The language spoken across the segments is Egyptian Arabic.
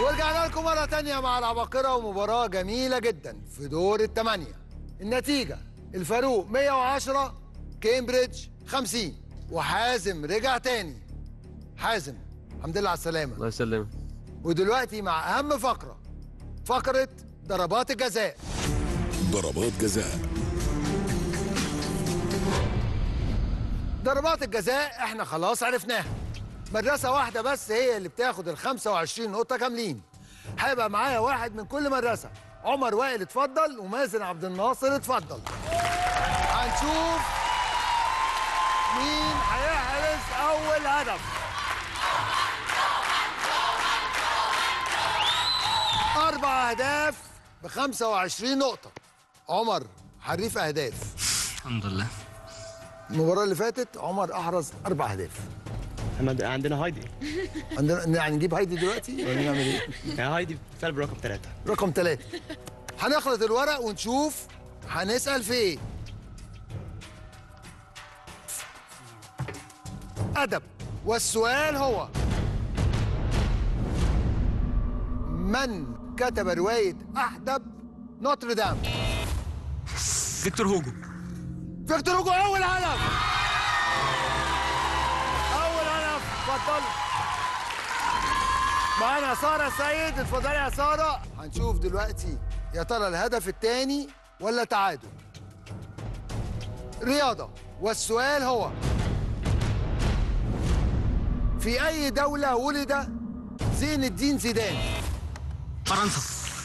ورجعنا لكم مرة تانية مع العباقرة ومباراة جميلة جدا في دور الثمانية النتيجة الفاروق 110 كامبريدج 50 وحازم رجع تاني حازم الحمد لله على السلامة الله يسلمك ودلوقتي مع أهم فقرة فقرة ضربات الجزاء ضربات جزاء ضربات الجزاء احنا خلاص عرفناها مدرسة واحدة بس هي اللي بتاخد ال 25 نقطة كاملين هيبقى معايا واحد من كل مدرسة عمر وائل اتفضل ومازن عبد الناصر اتفضل هنشوف مين هيحرز أول هدف أربع أهداف ب 25 نقطة عمر حريف أهداف الحمد لله المباراة اللي فاتت عمر أحرز أربع أهداف احنا عندنا هايدي عندنا يعني نجيب هايدي دلوقتي ولا نعمل ايه؟ يعني هايدي فعل برقم ثلاثة رقم ثلاثة هنخلط الورق ونشوف هنسأل في ايه أدب والسؤال هو من كتب رواية أحدب نوتردام؟ فيكتور هوجو فيكتور هوجو أول هدف أول هدف اتفضل معانا سارة سيد اتفضلي يا سارة هنشوف دلوقتي يا ترى الهدف الثاني ولا تعادل رياضة والسؤال هو في أي دولة ولد زين الدين زيدان؟ فرنسا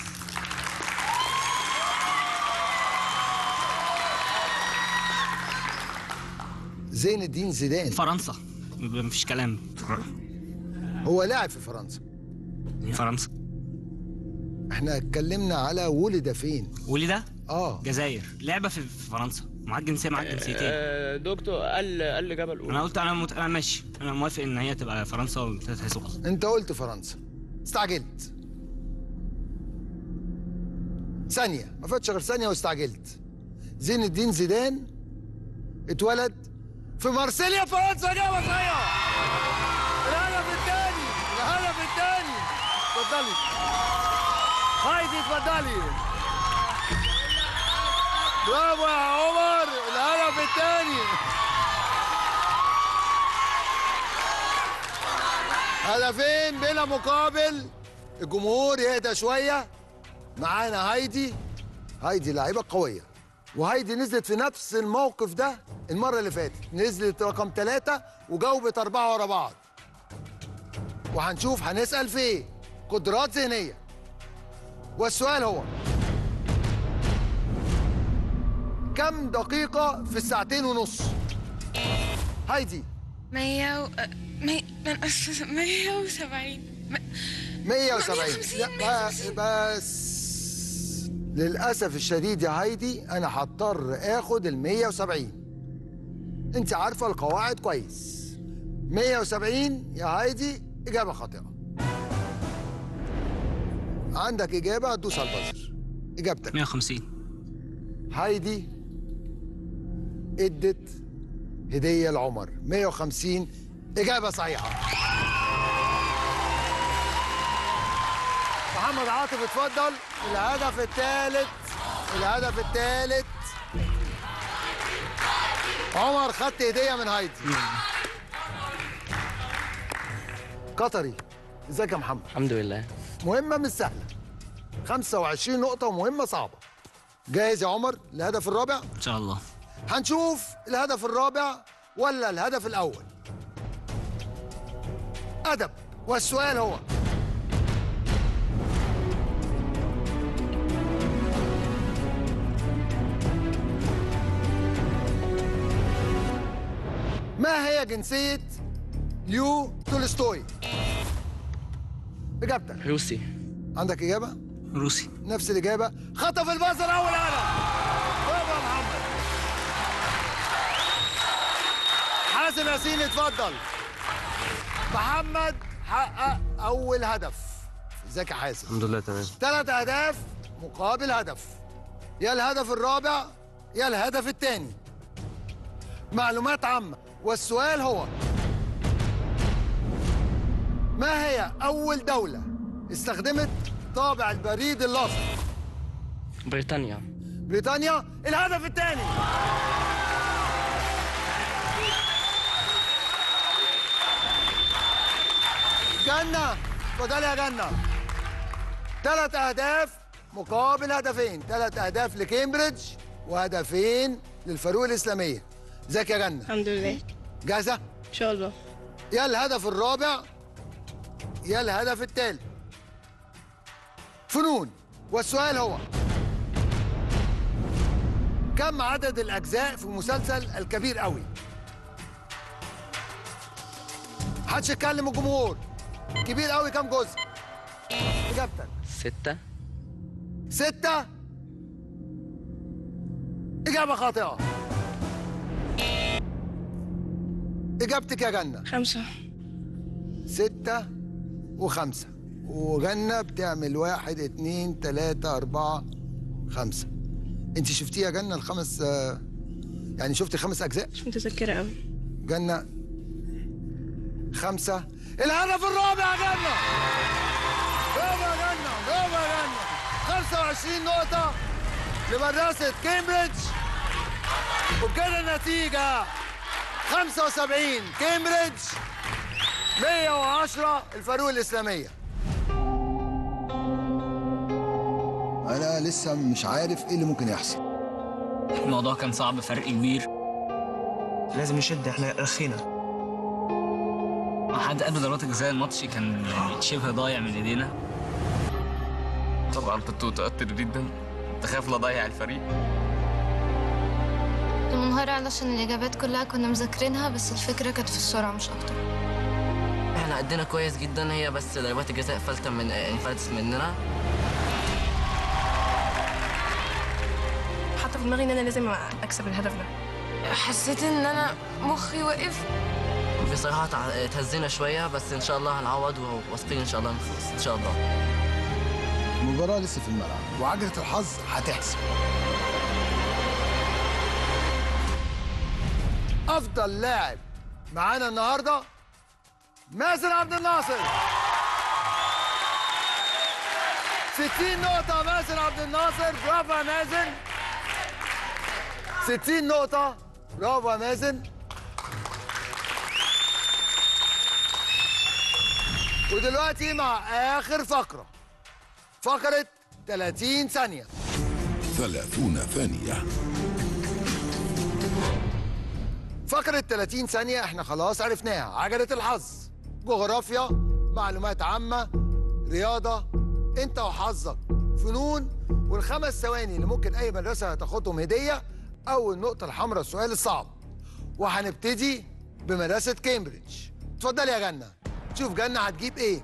زين الدين زيدان فرنسا مفيش كلام هو لاعب في فرنسا فرنسا احنا اتكلمنا على ولد فين ولد اه جزائر لعبه في في فرنسا معاك جنسيه معاك جنسيتين آه، دكتور قال قال لي جبل انا قلت انا مت... انا ماشي انا موافق ان هي تبقى فرنسا وتتحسب غلط انت قلت فرنسا استعجلت ثانية ما فاتش غير ثانية واستعجلت زين الدين زيدان اتولد في مارسيليا فرنسا إجابة صحيحة الهدف الثاني الهدف الثاني اتفضلي هايدي اتفضلي برافو يا عمر الهدف الثاني هدفين بلا مقابل الجمهور يهدى شويه معانا هايدي هايدي لاعيبه قويه وهايدي نزلت في نفس الموقف ده المره اللي فاتت نزلت رقم ثلاثة وجاوبت أربعة ورا بعض وهنشوف هنسأل في ايه قدرات ذهنية والسؤال هو كم دقيقة في الساعتين ونص هايدي مية و... مية من مية وسبعين 170 150 لا بس- بس للاسف الشديد يا هايدي انا هضطر اخد ال 170 انت عارفه القواعد كويس 170 يا هايدي اجابه خاطئه عندك اجابه هتدوس على البازر اجابتك 150 هايدي ادت هديه لعمر 150 اجابه صحيحه محمد عاطف اتفضل الهدف الثالث الهدف الثالث عمر خدت هديه من هايدي قطري ازيك يا محمد الحمد لله مهمة مش سهلة 25 نقطة ومهمة صعبة جاهز يا عمر الهدف الرابع ان شاء الله هنشوف الهدف الرابع ولا الهدف الأول أدب والسؤال هو ما هي جنسية ليو تولستوي؟ إجابتك روسي عندك إجابة؟ روسي نفس الإجابة خطف البازر أول هدف برافو يا محمد حازم ياسين اتفضل محمد حقق أول هدف ازيك يا حازم الحمد لله تمام ثلاث أهداف مقابل هدف يا الهدف الرابع يا الهدف الثاني معلومات عامة والسؤال هو ما هي أول دولة استخدمت طابع البريد اللاصق بريطانيا بريطانيا الهدف الثاني جنة اتفضلي يا جنة ثلاث أهداف مقابل هدفين ثلاث أهداف لكامبريدج وهدفين للفاروق الإسلامية ازيك يا جنة الحمد لله جاهزة ان شاء الله يا الهدف الرابع يا الهدف الثالث فنون والسؤال هو كم عدد الأجزاء في مسلسل الكبير قوي محدش يتكلم الجمهور كبير قوي كم جزء إجابتك ستة ستة إجابة خاطئة إجابتك يا جنة خمسة ستة وخمسة وجنة بتعمل واحد اتنين تلاتة أربعة خمسة أنت شفتيها جنة الخمس آه، يعني شفتي خمس أجزاء مش متذكرة قوي جنة خمسة الهدف الرابع يا جنة برافو يا جنة برافو يا جنة 25 نقطة لمدرسة كامبريدج وبكده النتيجة 75 كامبريدج 110 الفاروق الإسلامية أنا لسه مش عارف إيه اللي ممكن يحصل الموضوع كان صعب فرق كبير لازم نشد احنا رخينا لحد قبل ضربات الجزاء الماتش كان شبه ضايع من ايدينا طبعا كنت متأثر جدا تخاف لا اضيع الفريق المنهارة علشان الإجابات كلها كنا مذاكرينها بس الفكرة كانت في السرعة مش أكتر احنا قدنا كويس جدا هي بس ضربات الجزاء فلتة من انفلتت مننا حاطة في دماغي ان انا لازم اكسب الهدف ده حسيت إن أنا مخي وقف بصراحة تع- اتهزينا شوية بس ان شاء الله هنعوض وواثقين ان شاء الله نخلص ان شاء الله المباراة لسه في الملعب وعجلة الحظ هتحسب أفضل لاعب معانا النهاردة مازن عبد الناصر 60 نقطة مازن عبد الناصر برافو يا مازن 60 نقطة برافو يا مازن ودلوقتي مع آخر فقرة فقرة 30 ثانية ثلاثون ثانية فقرة 30 ثانية احنا خلاص عرفناها عجلة الحظ جغرافيا معلومات عامة رياضة انت وحظك فنون والخمس ثواني اللي ممكن اي مدرسة تاخدهم هدية او النقطة الحمراء السؤال الصعب وهنبتدي بمدرسة كامبريدج اتفضلي يا جنة شوف جنة هتجيب ايه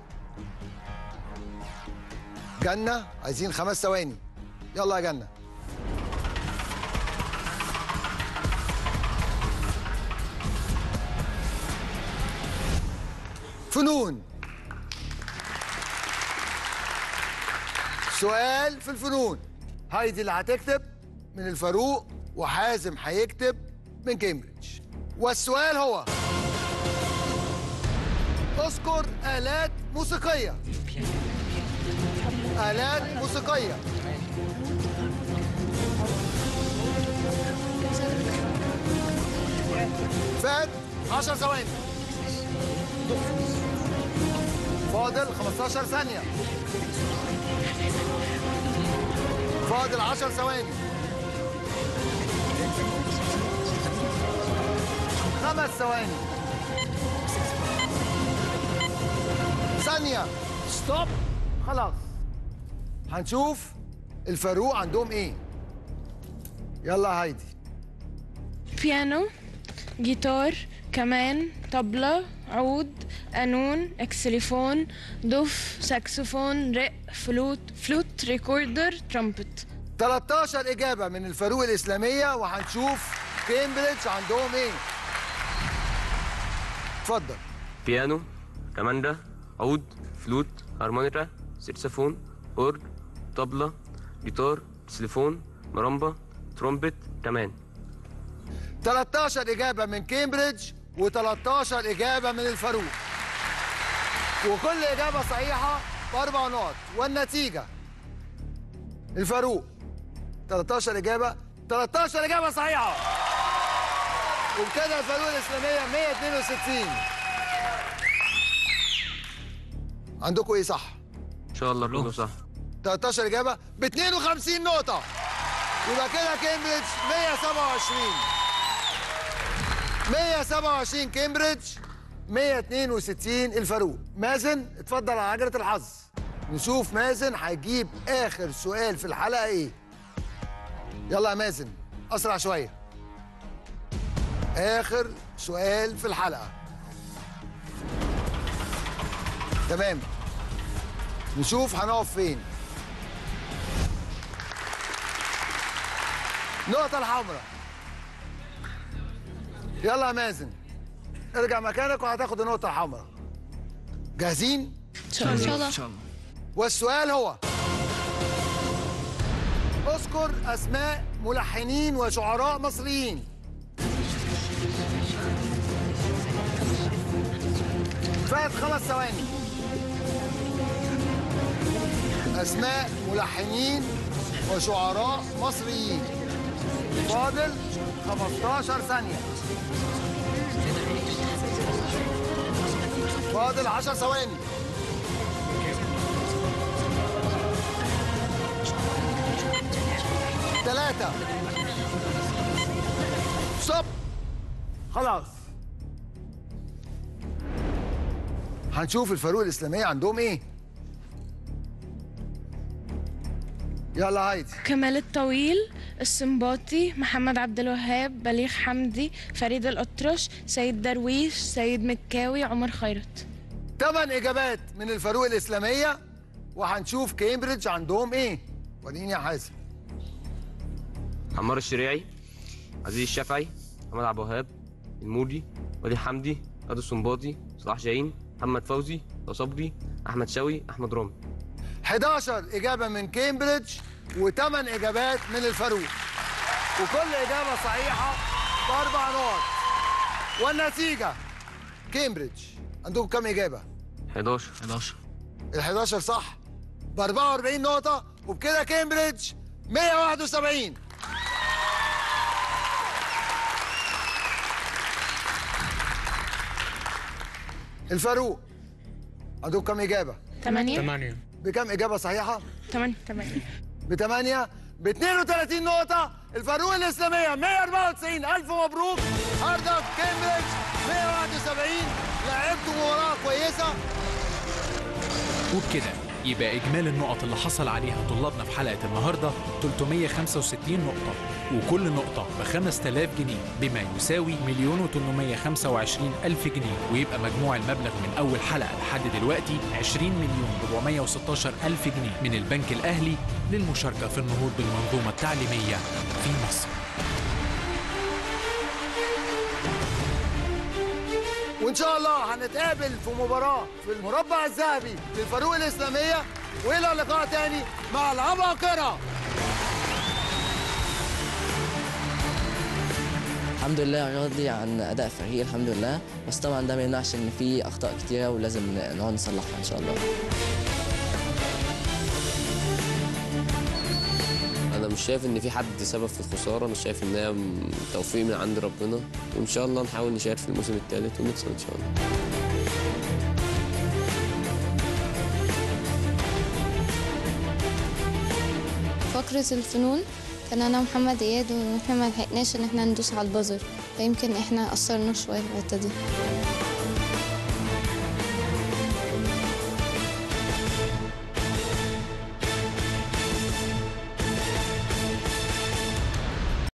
جنة عايزين خمس ثواني يلا يا جنة فنون سؤال في الفنون هايدي اللي هتكتب من الفاروق وحازم هيكتب من كامبريدج والسؤال هو اذكر آلات موسيقية آلات موسيقية فات 10 ثواني فاضل 15 ثانية فاضل 10 ثواني خمس ثواني ثانية ستوب خلاص هنشوف الفاروق عندهم ايه يلا يا هايدي بيانو جيتار كمان طبلة عود قانون اكسليفون دف ساكسفون رق فلوت فلوت ريكوردر ترامبت 13 إجابة من الفاروق الإسلامية وهنشوف كامبريدج عندهم إيه اتفضل بيانو كمانجا عود فلوت هارمونيكا سكسفون اورج طبلة جيتار سليفون مرمبة ترومبت كمان 13 إجابة من كامبريدج و13 إجابة من الفاروق وكل إجابة صحيحة باربع نقط والنتيجه الفاروق 13 اجابه 13 اجابه صحيحه وبكده الفاروق الاسلاميه 162 عندكم ايه صح؟ ان شاء الله كله صح 13 اجابه ب 52 نقطه يبقى كده كامبريدج 127 127 كامبريدج 162 الفاروق مازن اتفضل على عجله الحظ نشوف مازن هيجيب اخر سؤال في الحلقه ايه يلا يا مازن اسرع شويه اخر سؤال في الحلقه تمام نشوف هنقف فين النقطة الحمراء يلا يا مازن ارجع مكانك وهتاخد النقطة الحمراء جاهزين؟ ان شاء الله ان شاء الله والسؤال هو اذكر اسماء ملحنين وشعراء مصريين فات خمس ثواني اسماء ملحنين وشعراء مصريين فاضل 15 ثانية فاضل 10 ثواني ثلاثة ستوب خلاص هنشوف الفاروق الإسلامية عندهم إيه يلا هايدي كمال الطويل السنباطي محمد عبد الوهاب بليغ حمدي فريد الأطرش سيد درويش سيد مكاوي عمر خيرت ثمان إجابات من الفاروق الإسلامية وهنشوف كامبريدج عندهم إيه وريني يا حازم عمار الشريعي عزيز الشافعي محمد عبد الوهاب المودي وليد حمدي رضا السنباطي صلاح جاهين محمد فوزي رضا صبري احمد شوقي احمد رامي 11 إجابة من كامبريدج وثمان إجابات من الفاروق وكل إجابة صحيحة بأربع نقط والنتيجة كامبريدج عندكم كام إجابة؟ 11 11 ال 11 صح ب 44 نقطة وبكده كامبريدج 171 الفاروق عندكم كام إجابة؟ ثمانية ثمانية بكام إجابة صحيحة؟ ثمانية ثمانية بثمانية ب 32 نقطة الفاروق الإسلامية 194 ألف مبروك هاردك كامبريدج 171 لعبتوا مباراة كويسة وبكده يبقى إجمالي النقط اللي حصل عليها طلابنا في حلقة النهاردة 365 نقطة وكل نقطة ب 5000 جنيه بما يساوي مليون و 825 ألف جنيه ويبقى مجموع المبلغ من أول حلقة لحد دلوقتي 20 مليون 416 ألف جنيه من البنك الأهلي للمشاركة في النهوض بالمنظومة التعليمية في مصر وإن شاء الله هنتقابل في مباراة في المربع الذهبي للفاروق الإسلامية وإلى لقاء تاني مع العباقرة الحمد لله راضي عن اداء فريقي الحمد لله بس طبعا ده ما يمنعش ان في اخطاء كتيره ولازم نقعد نصلحها ان شاء الله انا مش شايف ان في حد سبب في الخساره انا شايف ان هي توفيق من عند ربنا وان شاء الله نحاول نشارك في الموسم الثالث ونكسب ان شاء الله فقرة الفنون كان أنا ومحمد إياد وإحنا ما لحقناش إن إحنا ندوس على البازر فيمكن إحنا قصرنا شوية في الحتة دي